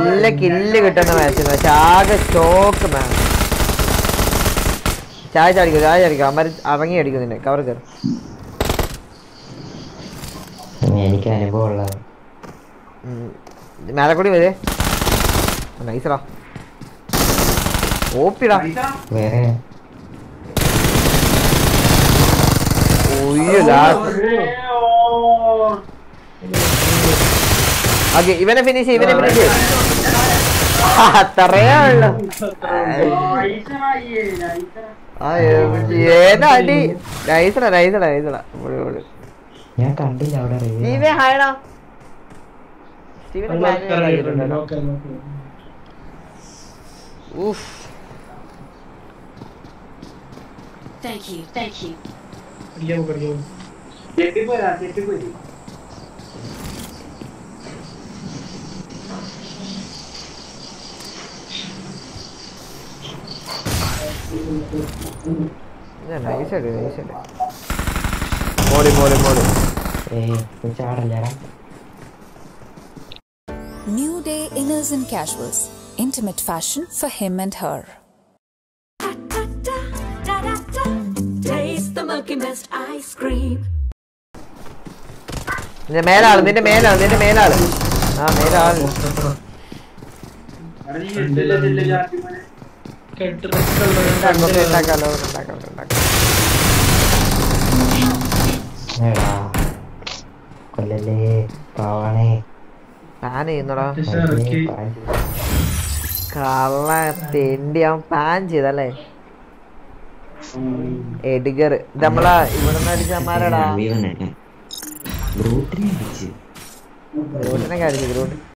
നല്ല കില്ല് കിട്ടുന്ന മാച്ച് പക്ഷെ ആകെ സ്റ്റോക്ക് മാൻ ചായ ചാടിക്കും ചായ ചാടിക്കും അമ്മ ഇറങ്ങി അടിക്കും നിന്നെ കവർ കയറി എനിക്ക് അനുഭവം ഉള്ളത് മേലെ കൂടി വരേ നൈസറാ ഓപ്പിടാ വേറെ ഒയ്യോ ഓക്കെ ഇവനെ ഫിനിഷ് ഇവനെ ഫിനിഷ് അത്രയേ ഉള്ളു ആ, ഏതാ അടി നൈസടാ നൈസടാ നൈസടാ പൊളി, പൊളി. ഞാൻ കണ്ടില്ല അവിടെ റീൽ സ്റ്റീവൻ ഹായടാ സ്റ്റീവൻ പ്ലാൻ ചെയ്തിട്ടുണ്ടല്ലോ ഊഫ് Thank you, thank you. നൈസടി നൈസടി മോളി മോളി മോളി ഏയ് നീ ചാടല്ലടാ New Day Inners and Casuals. Intimate fashion for him and her. Taste the Milky Mist ice cream. നിന്റെ മേലാള് നിന്റെ മേലാള് നിന്റെ മേലാള് ആ മേലാള് ഉണ്ടാക്കാം, ഉണ്ടാക്കാലോ ഉണ്ടാക്കാം ഉണ്ടാക്കാം എടാ കൊല്ലല്ലേ പാവാണേ പാൻ ചെയ്യുന്നടാ കൊല്ലല്ലേ, പാൻ ചെയ്തു. കള്ള തെണ്ടി അവൻ പാൻ ചെയ്തല്ലേ എഡിഗർ ഇത് നമ്മളാ ഇവിടുന്ന് അടിച്ചമാരടാ ഇവനെ ഗ്രൂപ്പിനെ അടിച്ച് ഗ്രൂട്ടിനൊക്കെ അടിച്ചു ഗ്രൂട്ട്